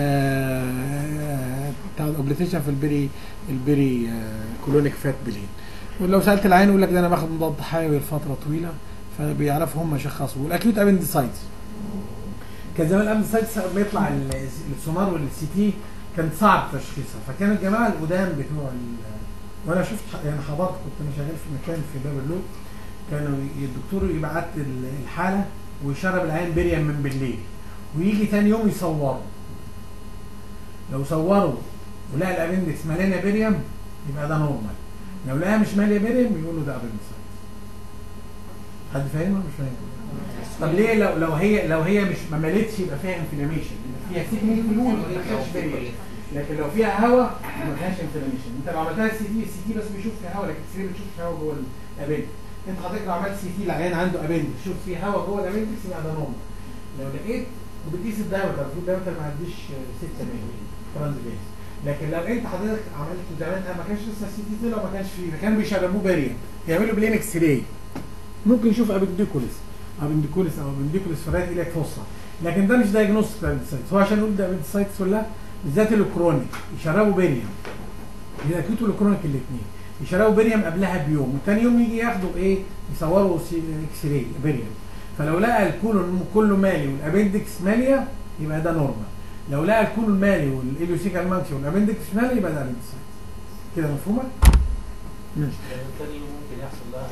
آه، بتاع الاوبليتيشن في البري البري آه، كولونيك فات بلين ولو سالت العين يقول لك ده انا باخد مضاد حيوي لفتره طويله فبيعرفوا هم يشخصوا والاكيوت ابندسايتس كان زمان الابندسايتس لما يطلع ال- السونار والسي تي كان صعب تشخيصها فكان الجماعه القدام بتوع ال- وانا شفت ح- يعني حضرت كنت انا شغال في مكان في باب اللوب كانوا ي- الدكتور يبعت ال- الحاله ويشرب العين بريم من بالليل ويجي تاني يوم يصوره لو صوروا ولقى الابندكس مليانه بريم يبقى ده نورمال لو لقاها مش ماليه بريم يقولوا ده ابندكس حد فاهم ولا مش فاهم؟ طب ليه لو لو هي لو هي مش ما ملتش يبقى فيها انفلاميشن فيها سيكنينج فلويد ما دخلش بريم لكن لو فيها هواء ما فيهاش انفلاميشن انت لو عملتها سي تي السي تي بس بيشوف فيها هواء لكن السي بتشوف فيها هواء جوه الابندكس انت حضرتك لو عملت سي تي العيان عنده ابندكس شوف فيه هواء جوه الابندكس يبقى ده نورمال لو لقيت وبتقيس الدايمتر في الدايمتر ما عنديش 6 مللي ترانزفيرس لكن لو انت حضرتك عملت زمان ما كانش لسه سي تي طلع ما كانش فيه كانوا بيشربوه باريوم يعملوا بلين اكس راي ممكن يشوف ابنديكوليس ابنديكوليس او ابنديكوليس فرايت اليك فوسا لكن ده مش دايجنوستيك ابنديسايتس هو عشان نقول ده ابنديسايتس ولا لا بالذات الكرونيك يشربوا باريوم الاكيوت والكرونيك الاثنين يشربوا باريوم قبلها بيوم وتاني يوم يجي ياخدوا ايه يصوروا سي- اكس راي باريوم فلو لقى الكولون كله مالي والابندكس ماليه يبقى ده نورمال لو لقى الكولون مالي والاليوسيكال مانكشن والابندكس مالي يبقى ده ابنديسايتس كده مفهومه؟ ماشي يعني تاني يوم ممكن يحصل لها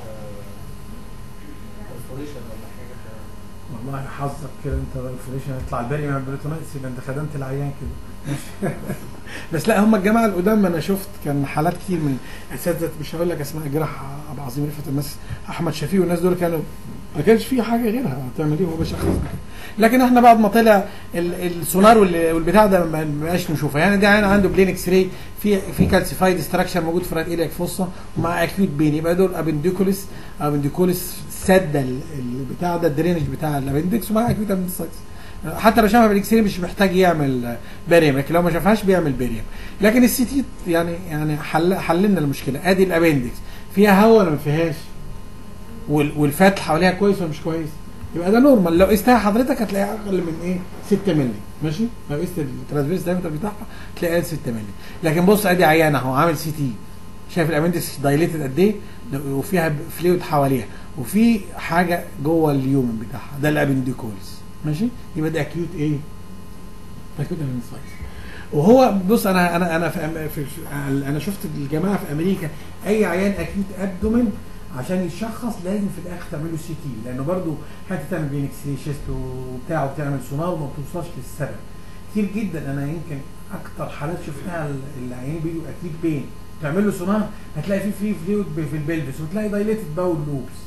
perforation ولا حاجه ف- والله حظك كده انت الفريشن يطلع البري مع البريتونايتس يبقى انت خدمت العيان كده ماشي. بس لا هم الجماعه القدام انا شفت كان حالات كتير من اساتذه مش هقول لك اسماء جراح ابو عظيم رفعت الناس احمد شفيق والناس دول كانوا ما كانش في حاجه غيرها هتعمل ايه هو بشخص كده لكن احنا بعد ما طلع ال- السونار وال- والبتاع ده ما ما بقاش نشوفه يعني ده عين عنده بلين اكس راي في في كالسيفايد ستراكشر موجود في الرايت ايليك فوسا ومع اكيوت بين يبقى دول ابنديكوليس ابنديكوليس سد ال- البتاع ده الدرينج بتاع الابندكس ومع اكيوت ابنديسايتس حتى لو شافها بالاكس راي مش محتاج يعمل باريم لكن لو ما شافهاش بيعمل باريم لكن السي تي يعني يعني حل حللنا المشكله ادي الابندكس فيها هواء ولا ما فيهاش وال- والفتح حواليها كويس ولا مش كويس يبقى ده نورمال لو قستها حضرتك هتلاقيها اقل من ايه 6 مللي ماشي لو قست الترانسفيرس دايمتر بتاعها تلاقيها 6 مللي لكن بص ادي عيانه اهو عامل سي تي شايف الابندكس دايليتد قد ايه وفيها فلويد حواليها وفي حاجه جوه اليومن بتاعها ده الابنديكولز ماشي يبقى ده اكيوت ايه اكيوت ابنديسايتس وهو بص انا انا انا في, أم- في في- انا شفت الجماعه في امريكا اي عيان اكيوت ابدومن عشان يشخص لازم في الاخر تعمل له سي تي لانه برضه حتى تعمل بين شيست وبتاع وتعمل سونار وما بتوصلش للسبب كتير جدا انا يمكن اكتر حالات شفتها ال- العيانين بيجوا اكيد بين تعمل له سونار هتلاقي فيه فري فلويد في البلفس وتلاقي دايليتد باول لوبس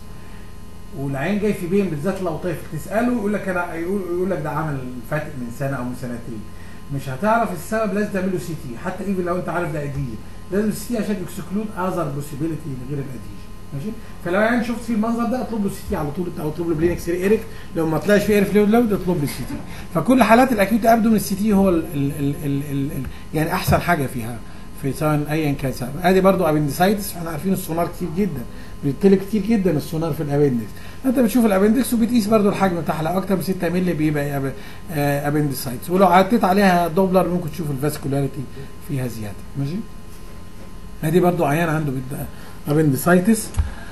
والعين جاي في بين بالذات لو طفل تساله يقول لك انا يقول, يقول لك ده عمل فاتق من سنه او من سنتين مش هتعرف السبب لازم تعمل له سي تي حتى ايفن لو انت عارف ده اديه لازم السي تي عشان اكسكلود اذر بوسيبيليتي غير الاديه ماشي فلو يعني شفت فيه المنظر ده اطلب له سي تي على طول او اطلب له بلين اكس راي ايريك لو ما طلعش فيه اير فلويد لود اطلب له السي تي فكل حالات الاكيوت ابدو من السي تي هو ال ال ال ال ال ال يعني احسن حاجه فيها في سواء ايا كان سبب ادي برضو ابندسايتس احنا عارفين السونار كتير جدا بيطلع كتير جدا السونار في الابندكس انت بتشوف الابندكس وبتقيس برضو الحجم بتاعها لو اكتر من 6 مللي بيبقى أب- آه، ابندسايتس ولو عديت عليها دوبلر ممكن تشوف الفاسكولاريتي فيها زياده ماشي ادي برضو عيان عنده بد- ابندسايتس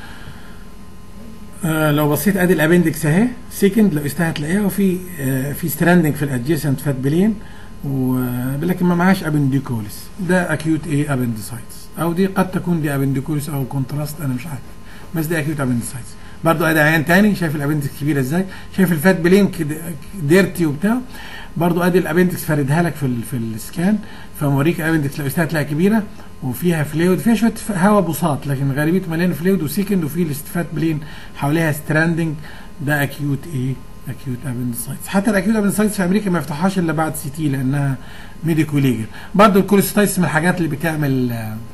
آه لو بصيت ادي الابندكس اهي سيكند لو قستها هتلاقيها وفي آه في ستراندنج في الادجيسنت فات بلين ولكن ما معهاش ابنديكوليس ده اكيوت ايه ابندسايتس او دي قد تكون دي ابنديكوليس او كونتراست انا مش عارف بس ده اكيوت ابندسايتس برضو ادي عيان تاني شايف الابندكس كبيره ازاي شايف الفات بلين كده ديرتي وبتاع برضو ادي الابندكس فاردها لك في ال في السكان فموريك الابندكس لو قستها هتلاقيها كبيره وفيها فلويد فيها شويه هواء بساط لكن غالبيته مليان فلويد وسيكند وفي الاستفات بلين حواليها ستراندنج ده اكيوت ايه اكيوت ابندسايتس حتى الاكيوت ابندسايتس في امريكا ما يفتحهاش الا بعد سي تي لانها ميديكو ليجل برضه الكوليستايتس من الحاجات اللي بتعمل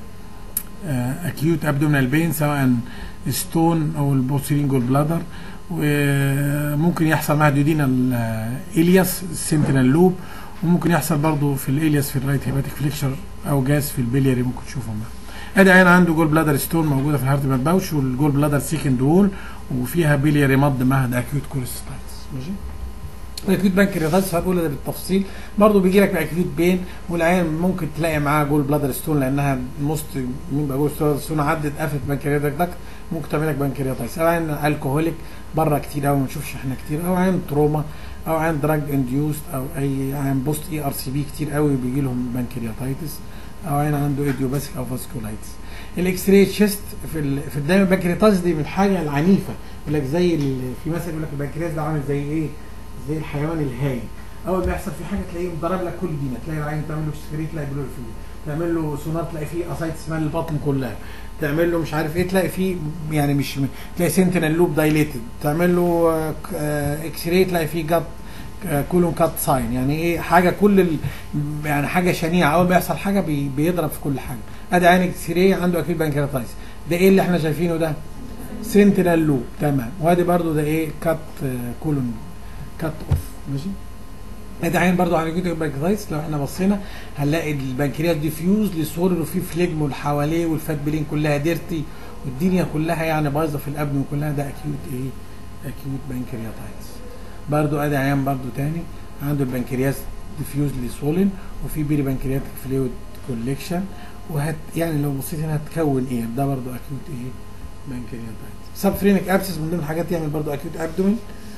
اكيوت ابدومينال بين سواء ستون او البوسيلينجول بلادر وممكن يحصل معها ديودينال الياس سنتينال لوب وممكن يحصل برضه في الالياس في الرايت هيباتيك فليكشر او جاز في البلياري ممكن تشوفهم ادي عين عنده جول بلادر ستون موجوده في الهارت باوش والجول بلادر سيكند وول وفيها بلياري مض معها ده اكيوت كوليستايتس ماشي الاكيوت بانكرياتايتس هنقول ده بالتفصيل برضه بيجي لك باكيوت بين والعيان ممكن تلاقي معاه جول بلادر ستون لانها موست مين بقى جول بلادر ستون عدت قفلت بانكرياتك داكت ممكن تعمل لك بانكرياتايتس او عين الكوهوليك بره كتير قوي ما نشوفش احنا كتير او عين تروما او عين دراج انديوست او اي عين بوست اي ار سي بي كتير قوي بيجي لهم بانكرياتايتس او عين عنده ايديوباسيك او فاسكولايتس الاكس راي تشيست في ال... في الدايما البنكرياتايتس دي من الحاجه العنيفه يقول لك زي ال... في مثل يقول لك البنكرياس ده عامل زي ايه؟ زي الحيوان الهايل اول ما يحصل في حاجه تلاقيه مضرب لك كل دينا تلاقي العين تعمل له سكريت تلاقي بلور فيه تعمل له سونار تلاقي فيه اسايتس مال البطن كلها تعمل له مش عارف ايه تلاقي فيه يعني مش تلاقي سنتينال لوب دايليتد تعمل له اكس راي تلاقي فيه جت كولون كات ساين يعني ايه حاجه كل ال... يعني حاجه شنيعه اول ما يحصل حاجه بي... بيضرب في كل حاجه ادي عين اكس راي عنده اكيد بانكرياتايتس ده ايه اللي احنا شايفينه ده سنتينال لوب تمام وادي برضو ده ايه كات كولون كات اوف ماشي ادي عين برضو على جيوتك بانكرياتايتس لو احنا بصينا هنلاقي البنكرياس ديفيوز لسور وفيه فليجم والحواليه والفات بلين كلها ديرتي والدنيا كلها يعني بايظه في الابن كلها ده اكيوت ايه اكيوت بانكرياتايتس برضو ادي عيان برضو تاني عنده البنكرياس ديفيوز لسولين وفي بيري بنكرياتيك فلويد كوليكشن وهت يعني لو بصيت هنا هتكون ايه ده برضو اكيوت ايه بانكرياتايتس سبفرينيك ابسس من ضمن الحاجات يعمل برضو اكيوت ابدومين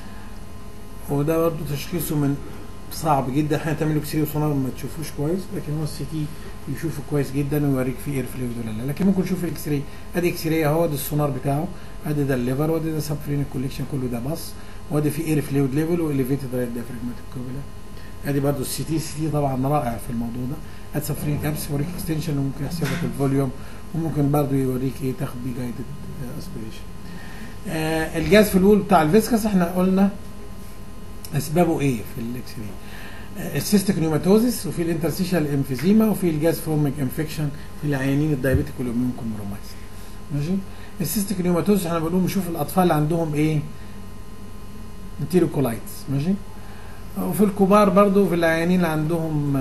وده برضو تشخيصه من صعب جدا احنا تعملوا اكس راي وسونار ما تشوفوش كويس لكن هو السي تي يشوفه كويس جدا ويوريك فيه اير فلويد ولا لا لكن ممكن نشوف الاكس راي ادي اكس راي اهو ده السونار بتاعه ادي ده الليفر وادي ده سبفرينيك كوليكشن كله ده بص وادي في اير فلويد ليفل واليفيتد رايت ديافراجماتيك كوبيلا ادي برضو السي تي السي تي طبعا رائع في الموضوع ده ادي سبفرينيك ابس يوريك اكستنشن وممكن يحسب لك الفوليوم وممكن برضو يوريك ايه تاخد بيه جايدد اسبريشن آه الجاز في الول بتاع الفيسكس احنا قلنا اسبابه ايه في الاكس راي السيستيك نيوماتوزيس وفي الانترستيشال امفيزيما وفي الجاز فورميك انفكشن في العيانين الدايابيتيك والاميون كومبرومايز ماشي السيستيك نيوماتوزيس احنا بنقول نشوف الاطفال اللي عندهم ايه انتيروكولايتس ماشي وفي الكبار برضو في العيانين اللي عندهم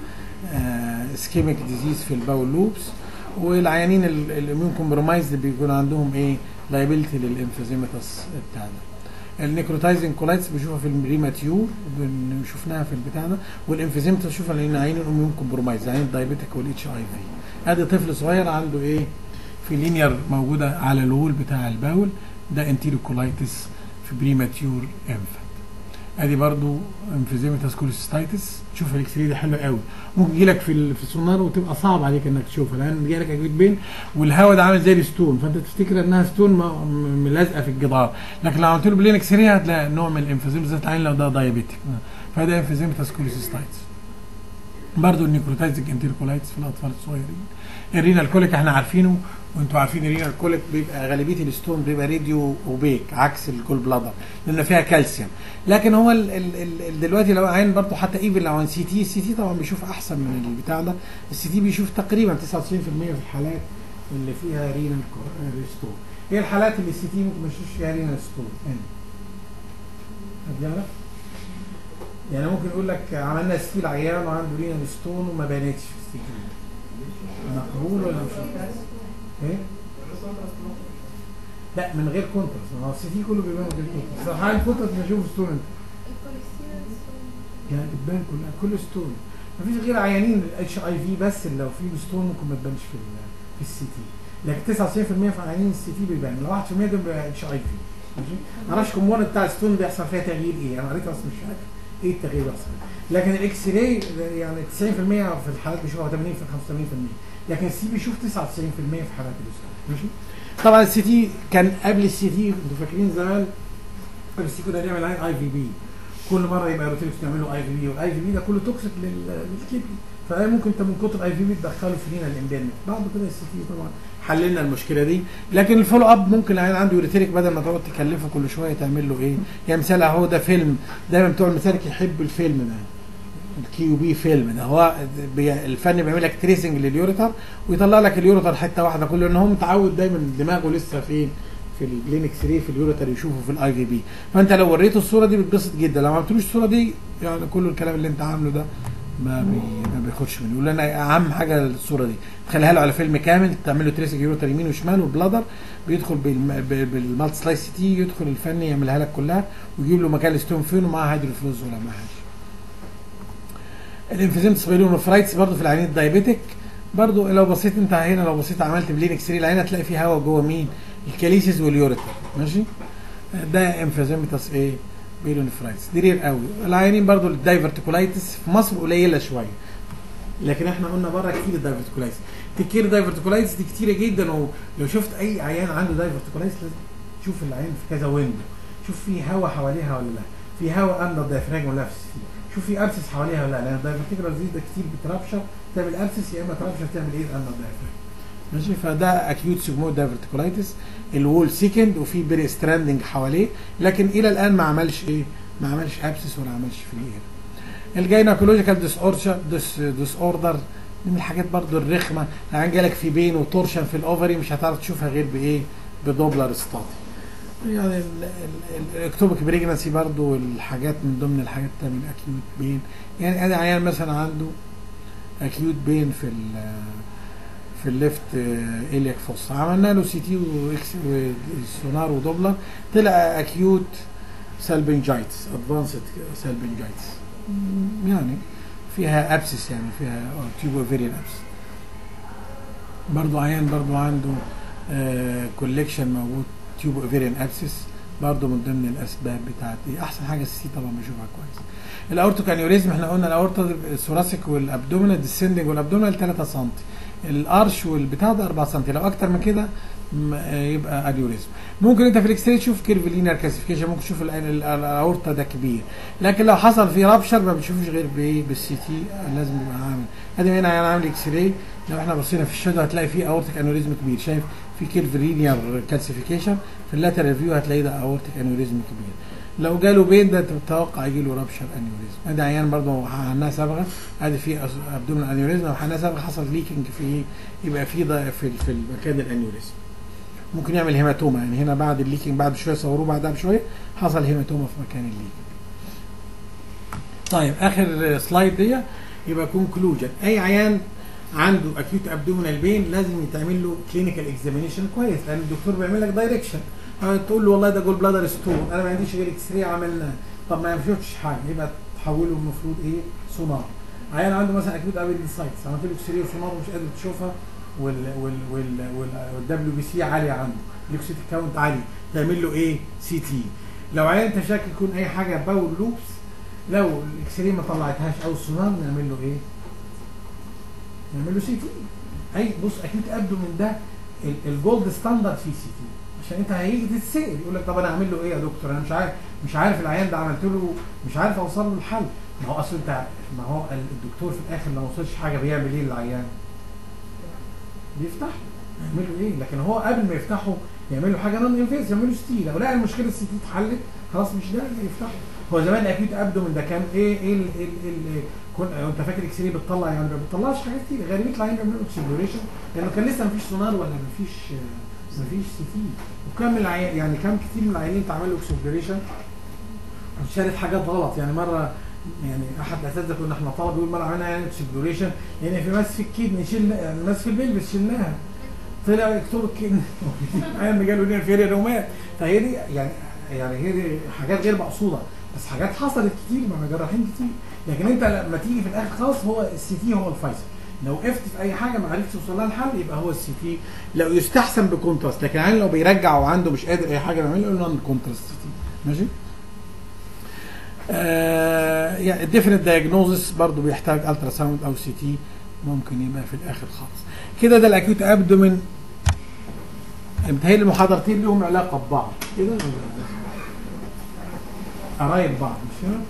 اسكيميك ديزيز في الباول لوبس والعيانين الاميون كومبرومايز اللي بيكون عندهم ايه لايبيلتي للانفيزيماتس بتاع ده النيكروتايزنج كولايتس بنشوفها في البريماتيور شفناها في البتاع ده والانفيزيمتا بنشوفها لان عين الاميون كومبرومايز عين الدايبيتيك والاتش اي في ادي طفل صغير عنده ايه في لينير موجوده على الوول بتاع الباول ده انتيروكولايتس في بريماتيور انفانت ادي برضو انفيزيمتاس كوليستايتس تشوف الاكس راي ده حلو قوي ممكن يجي لك في في السونار وتبقى صعب عليك انك تشوفها لان جاي لك اكيد بين والهواء ده عامل زي الستون فانت تفتكر انها ستون ملازقه في الجدار لكن لو عملت له بلين اكس راي هتلاقي نوع من الانفيزيمتاس عين لو ده دايابيتيك فده انفيزيمتاس كوليستايتس برضه النيكروتايزنج انتيركولايتس في الاطفال الصغيرين الرينال كوليك احنا عارفينه وانتوا عارفين الرينال كوليك بيبقى غالبيه الستون بيبقى راديو اوبيك عكس الجول بلادر لان فيها كالسيوم لكن هو ال ال ال دلوقتي لو عين برضه حتى ايفن لو عن سي تي السي تي طبعا بيشوف احسن من البتاع ده السي تي بيشوف تقريبا 99% في الحالات اللي فيها رينال ستون هي الحالات اللي السي تي ممكن ما يشوفش فيها رينال ستون حد يعرف؟ يعني ممكن يقول لك عملنا ستيل عيان وعنده رينال ستون وما بانتش في السي تي مقبول ولا مش ايه؟ لا من غير كونتراست ما هو السي تي كله بيبان من غير كونتراست صراحه الكونتراست بشوف ستون انت يعني بتبان كلها كل ستون مفيش غير عيانين الاتش اي في بس اللي لو في ستون ممكن ما تبانش في في السي تي لكن 99% في عيانين السي تي بيبان لو 1% دول بيبقى اتش اي في ماشي ما اعرفش كومبون بتاع ستون بيحصل فيها تغيير ايه انا قريتها بس مش فاكر ايه التغيير اللي بيحصل لكن الاكس راي يعني 90% في الحالات بيشوفها 80 في 85% لكن السي بيشوف 99% في حالات الستون ماشي طبعا السي تي كان قبل السي تي انتوا فاكرين زمان قبل السي كنا نعمل عين اي في بي كل مره يبقى روتينكس تعملوا اي في بي والاي في بي ده كله توكسيك للكدني فممكن انت من كتر اي في بي تدخله في لينا الامبيرمنت بعد كده السي تي طبعا حللنا المشكله دي لكن الفولو اب ممكن العيان عنده يوريتريك بدل ما تقعد تكلفه كل شويه تعمل له ايه يعني مثال اهو ده فيلم دايما بتوع المسالك يحبوا الفيلم ده الكيو بي فيلم ده هو بي الفن بيعمل لك تريسنج لليوريتر ويطلع لك اليوريتر حته واحده كله ان هو متعود دايما دماغه لسه فين في الكلينكس 3 في اليوريتر يشوفه في الاي في بي فانت لو وريته الصوره دي بتبسط جدا لو ما عملتلوش الصوره دي يعني كل الكلام اللي انت عامله ده ما بي ما بياخدش منه يقول لنا اهم حاجه الصوره دي تخليها له على فيلم كامل تعمل له تريسنج يوريتر يمين وشمال وبلادر بيدخل بالمالتي سلايس تي يدخل الفني يعملها لك كلها ويجيب له مكان الستون فين ومعاه هيدروفلوز ولا معاهاش الانفيزيم سبايلونوفرايتس برضه في العيانين الدايابيتك برضه لو بصيت انت هنا لو بصيت عملت بلين اكس راي العين هتلاقي فيه هواء جوه مين؟ الكاليسيس واليوريتر ماشي؟ ده انفيزيمتس ايه؟ بيلونوفرايتس دي رير قوي العيانين برضه الدايفرتيكولايتس في مصر قليله شويه لكن احنا قلنا بره كتير الدايفرتيكولايتس تكير دايفرتيكولايتس دي كتيره جدا ولو شفت اي عيان عنده دايفرتيكولايتس لازم تشوف العين في كذا ويندو شوف في هواء حواليها ولا لا في هواء اندر دايفراجم ولا في شوف في ابسس حواليها ولا لا لان الدايفرتيكولار ديزيز ده كتير بترابشر تعمل ابسس يا اما ترابشر تعمل ايه اندر دايفراجم ماشي فده اكيوت سيجمويد دايفرتيكولايتس الوول سيكند وفي بري ستراندنج حواليه لكن الى الان ما عملش ايه ما عملش ابسس ولا عملش فري اير الجايناكولوجيكال ديس اوردر ديس ديس اوردر دي من الحاجات برضو الرخمه العيان جالك في بين وتورشن في الاوفري مش هتعرف تشوفها غير بايه بدوبلر ستاتي يعني ال- ال- الاكتوبك بريجنسي برضو الحاجات من ضمن الحاجات بتعمل اكيوت بين يعني انا عيان مثلا عنده اكيوت بين في ال في الليفت الياك فوس عملنا له سي تي واكس وسونار ودوبلر طلع اكيوت سالبنجايتس ادفانسد سالبنجايتس يعني فيها ابسس يعني فيها تيوب اوفيريان ابسس برضو عيان برضو عنده كوليكشن موجود تيوب اوفيريان ابسس برضو من ضمن الاسباب بتاعت دي احسن حاجه السي طبعا بشوفها كويس الاورتو كانيوريزم احنا قلنا الاورتا الثوراسيك والابدومينال ديسندنج والابدومينال 3 سم الارش والبتاع ده 4 سم لو اكتر من كده م- آه، يبقى انيوريزم ممكن انت في الاكس راي تشوف كيرف لينير كلاسيفيكيشن ممكن تشوف ال- ال- الاورتا ده كبير لكن لو حصل فيه رابشر ما بنشوفوش غير بايه بالسي تي لازم يبقى عامل ادي هنا انا عامل اكس راي لو احنا بصينا في الشادو هتلاقي فيه اورتيك انيوريزم كبير شايف في كيرف لينير كلاسيفيكيشن في اللاترال فيو هتلاقي ده اورتيك انيوريزم كبير لو جاله بين ده انت بتتوقع يجي له رابشر انيوريزم ادي عيان برضه عنها صبغه ادي في ابدومين انيوريزم لو عنها صبغه حصل ليكنج في ايه يبقى في ده في في المكان الانيوريزم ممكن يعمل هيماتوما يعني هنا بعد الليكنج بعد شويه صوروه بعدها بشويه حصل هيماتوما في مكان الليكنج طيب اخر سلايد دي يبقى كونكلوجن اي عيان عنده اكيوت ابدومينال بين لازم يتعمل له كلينيكال اكزامينيشن كويس لان الدكتور بيعمل لك دايركشن تقول له والله ده جول بلادر ستون انا ما عنديش غير اكس راي عملناه طب ما شفتش حاجه يبقى تحوله المفروض ايه سونار عيان عنده مثلا اكيوت ابيديسايتس عملت له اكس راي وسونار ومش قادر تشوفها وال وال وال والدبليو بي سي عاليه عنده الليكسيت كاونت عالي تعمل له ايه سي تي لو عيان انت شاك يكون اي حاجه باول لوبس لو الاكس راي ما طلعتهاش او السونار نعمل له ايه؟ نعمل له سي تي اي بص اكيد ابدو من ده ال- الجولد ستاندرد في سي تي عشان انت هيجي تتسال يقول لك طب انا اعمل له ايه يا دكتور انا مش عارف مش عارف العيان ده عملت له مش عارف اوصل له الحل ما هو اصل انت ما هو الدكتور في الاخر لو ما وصلش حاجه بيعمل ايه للعيان؟ بيفتح يعمل له ايه لكن هو قبل ما يفتحه يعمل له حاجه نون انفيس يعمل له ستي لو لقى المشكله السي تي اتحلت خلاص مش ده اللي يفتحه هو زمان اكيد ابدو من ده كان ايه ايه ال ال ال كن انت فاكر اكس راي بتطلع يعني ما بتطلعش حاجات كتير غالبيه العيان بيعملوا اكسبلوريشن لانه كان لسه مفيش سونار ولا مفيش آه، مفيش سي تي وكم من العيان يعني كم كتير من العيانين اتعمل له اكسبلوريشن وشالت حاجات غلط يعني مره يعني احد الاساتذه كنا احنا طلبه بيقول مره عملنا يعني اكسبلوريشن يعني في ماس في الكدني شلنا يعني ماس في البلبس شلناها طلع يكتب الكدني عيان جاله لنا فيريا ومات فهي دي يعني يعني هي دي حاجات غير مقصوده بس حاجات حصلت كتير مع جراحين كتير لكن انت لما تيجي في الاخر خلاص هو السي تي هو الفيصل لو وقفت في اي حاجه ما عرفتش توصل لها الحل يبقى هو السي تي لو يستحسن بكونتراست لكن يعني لو بيرجع وعنده مش قادر اي حاجه يعمل له نون كونتراست سي تي ماشي آه يعني الديفينيت دايجنوزس برضه بيحتاج الترا ساوند او سي تي ممكن يبقى في الاخر خالص كده ده الاكيوت ابدومين متهيألي المحاضرتين لهم علاقه ببعض كده ولا قرايب بعض مش كده؟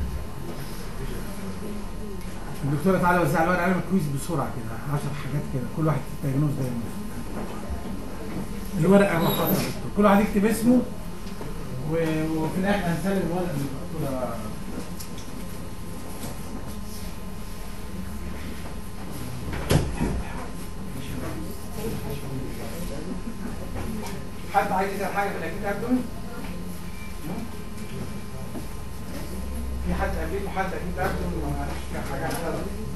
الدكتوره تعالى وزع الورق علم الكويز بسرعه كده 10 حاجات كده كل واحد دايجنوز دايجنوز الورقه محاضره الدكتور كل واحد يكتب اسمه و- وفي الاخر هنسلم الورق للدكتوره حد عايز يسال حاجه في الاكيد ابدومين؟ في حد قبلكم حد اكيد ابدومين ما عرفش حاجه عنها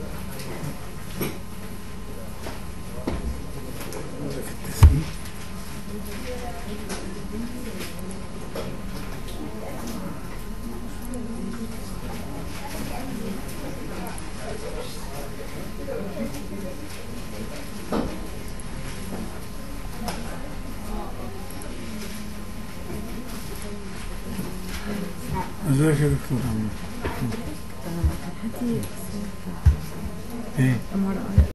ازيك يا دكتور عمرو؟ هاتي ايه ام ار اي